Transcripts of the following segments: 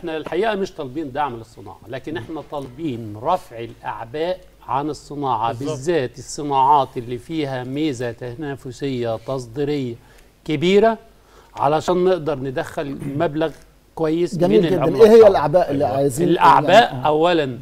احنا الحقيقه مش طالبين دعم للصناعه لكن احنا طالبين رفع الاعباء عن الصناعه بالظبط. بالذات الصناعات اللي فيها ميزه تنافسيه تصديريه كبيره علشان نقدر ندخل مبلغ كويس جميل من جدا العملة ايه هي الصعبة. الاعباء اللي عايزين الاعباء يعني- اولا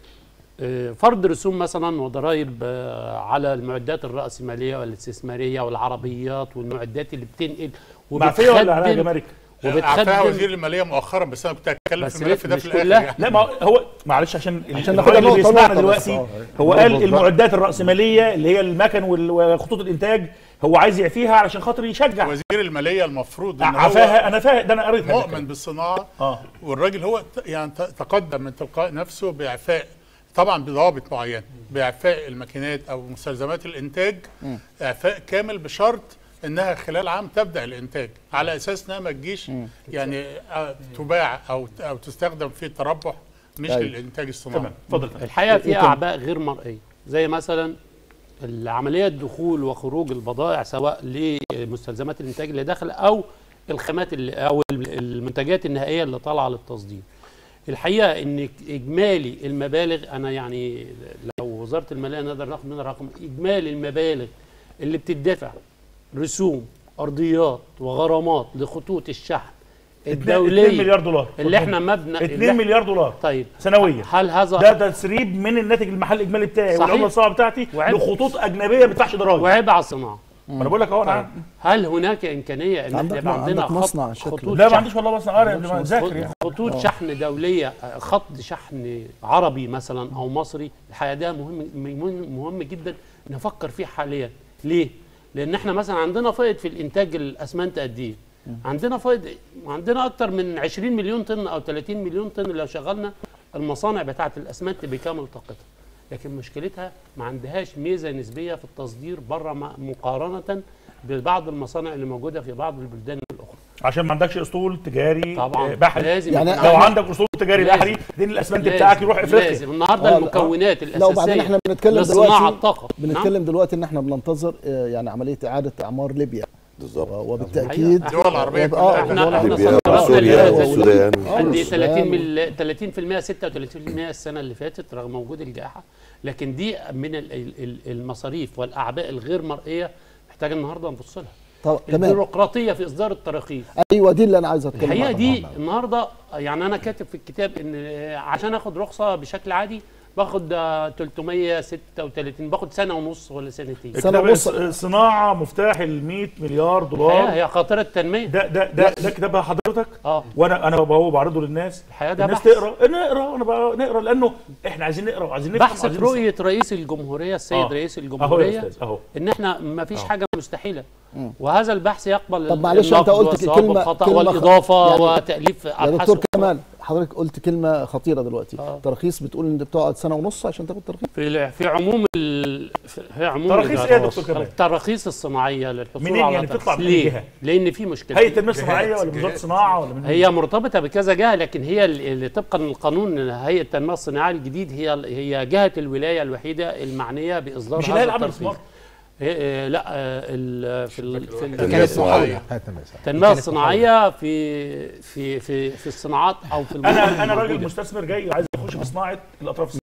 آه، فرض رسوم مثلا وضرائب آه، على المعدات الرأسمالية والاستثمارية والعربيات والمعدات اللي بتنقل معفيه ولا عليها وبتخدم جمارك؟ عفاها وزير وبتخدم الماليه مؤخرا بس انا كنت هتكلم بس في الملف ده مش في الاخر كلها. يعني. لا ما هو معلش عشان عشان الراجل ناخدها اللي نقطة بيسمعنا نقطة بس. دلوقتي آه. هو قال نربط بقى. المعدات الرأسمالية اللي هي المكن وال- وخطوط الإنتاج هو عايز يعفيها علشان خاطر يشجع وزير الماليه المفروض ان هو عفاها أنا فاهم ده أنا قريت هذا مؤمن الكلام. بالصناعه اه والراجل هو ت- يعني ت- تقدم من تلقاء نفسه باعفاء طبعا بضوابط معينه باعفاء الماكينات او مستلزمات الانتاج اعفاء كامل بشرط انها خلال عام تبدا الانتاج على اساس انها ما تجيش يعني آه، تباع او او تستخدم في التربح مش أيوة. للانتاج الصناعي تمام اتفضل الحقيقة إيه في تاني؟ أعباء غير مرئية زي مثلا العملية دخول وخروج البضائع سواء لمستلزمات الإنتاج اللي داخل أو الخامات اللي أو المنتجات النهائية اللي طالعة للتصدير الحقيقة إن إجمالي المبالغ أنا يعني لو وزارة المالية نقدر ناخد منها رقم إجمالي المبالغ اللي بتدفع رسوم أرضيات وغرامات لخطوط الشحن 2 الدولية مليار دولار اللي احنا مبنى اللي 2 إحنا- مليار دولار طيب سنويا هل هذا ده تسريب من الناتج المحلي الاجمالي بتاعي صحيح. والعمله الصعبه بتاعتي وعيب. لخطوط اجنبيه ما بتدفعش ضرائب وعيب على الصناعه ما انا بقول لك اهو طيب. انا هل هناك امكانيه ان عندك- يبقى عندنا عندك خط مصنع شكله. خطوط لا ما شحن عنديش والله بس انا قبل ما اذاكر يعني خطوط شحن دوليه خط شحن عربي مثلا او مصري الحقيقه ده مهم مهم, مهم جدا نفكر فيه حاليا ليه؟ لان احنا مثلا عندنا فائض في الانتاج الاسمنت قد ايه؟ عندنا فائض عندنا اكتر من 20 مليون طن او 30 مليون طن لو شغلنا المصانع بتاعه الاسمنت بكامل طاقتها لكن مشكلتها ما عندهاش ميزه نسبيه في التصدير بره مقارنه ببعض المصانع اللي موجوده في بعض البلدان الاخرى عشان ما عندكش اسطول تجاري طبعا آه، بحري لازم يعني يكون لو إحنا- عندك اسطول تجاري لازم. بحري دين الاسمنت لازم- بتاعك يروح افريقيا لازم النهارده آه، المكونات لا وبعدين الاساسيه احنا بنتكلم لصناعه دلوقتي الطاقه بنتكلم دلوقتي ان احنا بننتظر آه، يعني عمليه اعاده اعمار ليبيا بالظبط وبالتاكيد حقيقة. الدول العربيه وب- آه، كلها الدول احنا احنا ليبيا صدرنا وسوريا لهذا والسودان آه، عندي والسودان. 30 مل 30% 36% السنه اللي فاتت رغم وجود الجائحه لكن دي من ال- ال- ال- المصاريف والاعباء الغير مرئيه محتاجه النهارده نبص لها طب تمام البيروقراطيه في اصدار التراخيص ايوه دي اللي انا عايز اتكلم الحقيقه عنها. دي النهارده يعني انا كاتب في الكتاب ان عشان اخد رخصه بشكل عادي باخد آه، 336 باخد سنه ونص ولا سنتين سنة كتاب ونص. الصناعه مفتاح ال 100 مليار الحقيقه دولار هي خاطره التنميه ده ده ده ده كتاب حضرتك اه وانا انا هو بعرضه للناس الحقيقه ده الناس بحث تقرا نقرا انا بقى نقرا لانه احنا عايزين نقرا وعايزين نفهم بحث وعايزين في رؤيه رئيس الجمهوريه السيد آه. رئيس نسمع. اهو يا الجمهوريه استاذ اهو ان احنا ما فيش آه. حاجه مستحيله وهذا البحث يقبل طب معلش انت النقد قلت والصواب كلمه والخطا كلمه والاضافه يعني وتاليف يا ابحاث دكتور أخرى. كمال حضرتك قلت كلمه خطيره دلوقتي آه. ترخيص بتقول ان بتقعد سنه ونص عشان تاخد ترخيص في في عموم ال... في عموم تراخيص ايه يا دكتور كمال؟ التراخيص الصناعيه للحصول منين على يعني بتطلع ترخيص. من ليه؟ جهة؟ لان في مشكله هيئه التنميه الصناعيه جهات- ولا من وزاره جهات. الصناعه ولا من هي مرتبطه بكذا جهه لكن هي اللي طبقا للقانون هيئه التنميه الصناعيه الجديد هي هي جهه الولايه الوحيده المعنيه باصدار مش اللي هي هذا العمل الترخيص. السمارت هي- آه، لا آه، ال- في ال- في ال- التنمية الصناعية التنميه الصناعيه في في في في الصناعات او في المنتج انا انا راجل الموجودة. مستثمر جاي عايز يخش في صناعه الاطراف